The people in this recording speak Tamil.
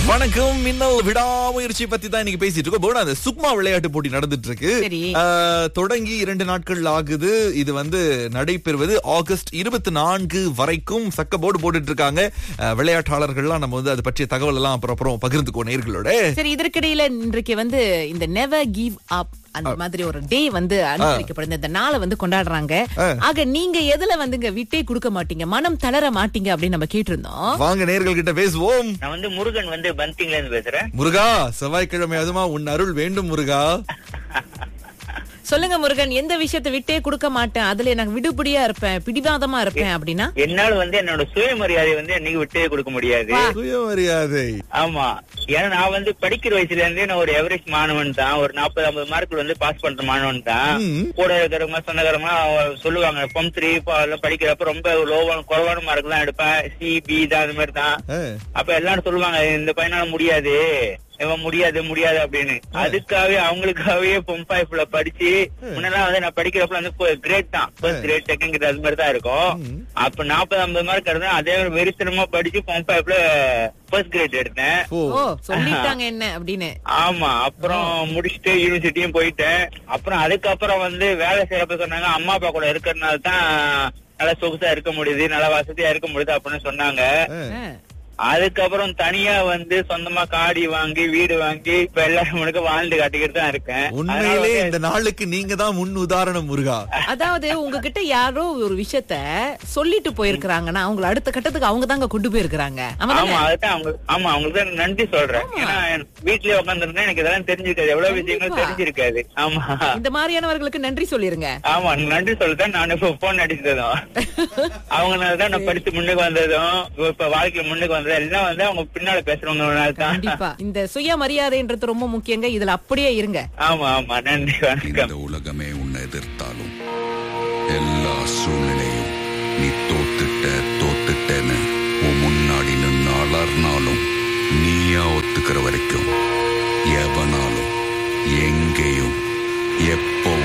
வணக்கம் மின்னல் விடாமுயற்சி பத்தி தான் இன்னைக்கு பேசிட்டு இருக்கோம் போனா அந்த சுக்மா விளையாட்டு போட்டி நடந்துட்டு இருக்கு சரி. ஆஹ், தொடங்கி இரண்டு நாட்கள் ஆகுது இது வந்து நடைபெறுவது ஆகஸ்ட் இருபத்தி நான்கு வரைக்கும் சக்க போர்டு போட்டுட்டு இருக்காங்க ஆஹ், விளையாட்டாளர்கள்லாம் நம்ம வந்து அது பற்றிய தகவல் எல்லாம் அப்புறம் அப்புறம் பகிர்ந்துக்கோ நேர்களோட சரி இதற்கிடையில இன்றைக்கு வந்து இந்த நெவர் கிவ் அப் அந்த மாதிரி ஒரு டே வந்து அனுசரிக்கப்படுது இந்த நாளை வந்து கொண்டாடுறாங்க ஆக நீங்க எதுல வந்துங்க விட்டே கொடுக்க மாட்டீங்க மனம் தளர மாட்டீங்க அப்படின்னு நம்ம கேட்டிருந்தோம் வாங்க நேர்கள் கிட்ட பேசுவோம் நான் வந்து முருகன் வந்து பந்திங்ல இருந்து பேசுறேன் முருகா செவ்வாய்க்கிழமை அதுமா உன் அருள் வேண்டும் முருகா சொல்லுங்க முருகன் எந்த விஷயத்தை விட்டே கொடுக்க மாட்டேன் அதுல எனக்கு விடுபடியா இருப்பேன் பிடிவாதமா இருப்பேன் அப்படின்னா என்னால வந்து என்னோட சுயமரியாதை வந்து என்னைக்கு விட்டே கொடுக்க முடியாது சுயமரியாதை ஆமா ஏன்னா நான் வந்து படிக்கிற வயசுல இருந்தே நான் ஒரு எவரேஜ் மாணவன் தான் ஒரு நாற்பது ஐம்பது மார்க்ல வந்து பாஸ் பண்ற மாணவன் தான் ம். கூட இருக்கிறவங்க சொந்தக்காரங்க சொல்லுவாங்க பொம் த்ரீ எல்லாம் படிக்கிறப்ப ரொம்ப லோவான குறைவான மார்க் தான் எடுப்பேன் சி பி தான் அந்த மாதிரி தான் ஆஹ், அப்ப எல்லாரும் சொல்லுவாங்க இந்த பையனால முடியாது இவன் முடியாது முடியாது அப்படின்னு அதுக்காகவே அவங்களுக்காகவே பொம்பாய்ப்புல படிச்சு முன்னெல்லாம் வந்து நான் படிக்கிறப்ப வந்து கிரேட் தான் ஃபர்ஸ்ட் கிரேட் செகண்ட் கிரேட் அது மாதிரி தான் இருக்கும் அப்ப நாற்பது ஐம்பது மார்க் எடுத்தேன் அதே மாதிரி வெறித்தனமா படிச்சு பொம்பாய்ப்புல ஃபர்ஸ்ட் கிரேட் எடுத்தேன் ஓ ஓ சொல்லிட்டாங்க என்ன அப்படின்னு ஆமா அப்புறம் முடிச்சுட்டு யூனிவர்சிட்டியும் போயிட்டேன் அப்புறம் அதுக்கப்புறம் வந்து வேலை செய்யறப்ப சொன்னாங்க அம்மா அப்பா கூட இருக்கிறதுனால தான் நல்லா சொகுசா இருக்க முடியுது நல்லா வசதியா இருக்க முடியுது அப்படின்னு சொன்னாங்க ஆஹ். ஆ. அதுக்கப்புறம் தனியா வந்து சொந்தமா காடி வாங்கி வீடு வாங்கி இப்ப எல்லாரும் முழுக்க வாழ்ந்து காட்டிக்கிட்டு தான் இருக்கேன் அதனால உண்மையிலே வந்து- இந்த நாளுக்கு நீங்க தான் முன் உதாரணம் முருகா அதாவது உங்ககிட்ட யாரோ ஒரு விஷயத்த சொல்லிட்டு போயிருக்கிறாங்கன்னா அவங்கள அடுத்த கட்டத்துக்கு அவங்க தாங்க கொண்டு போயிருக்கிறாங்க ஆமா அதுதான் அவங்க ஆமா அவங்களுக்கு தான் நன்றி சொல்றேன் ஏன்னா வீட்லயே உட்காந்துருந்தா எனக்கு இதெல்லாம் தெரிஞ்சிருக்காது எவ்வளவு விஷயங்கள் கண்டிப்பா. தெரிஞ்சிருக்காது ஆமா இந்த மாதிரியானவர்களுக்கு நன்றி சொல்லிருங்க ஆமா நன்றி சொல்லதான் நான் இப்ப போன் அடிச்சதும் அவங்கனாலதான் நான் படிச்சு முன்னுக்கு வந்ததும் இப்ப வாழ்க்கையில முன்னுக்கு வந்ததும் எல்லாம் வந்து அவங்க பின்னால பேசுறவங்கனால தான் கண்டிப்பா இந்த சுய மரியாதைன்றது ரொம்ப முக்கியங்க இதுல அப்படியே இருங்க ஆமா ஆமா நன்றி வணக்கம் இந்த உலகமே உன்னை எதிர்த்தாலும் எல்லா சூழ்நிலையும் நீ தோத்துட்ட தோத்துட்டேன்னு உன் முன்னாடி நின்று அலர்னாலும் நீயா ஒத்துக்கிற வரைக்கும் எவனாலும் எங்கேயும் எப்போ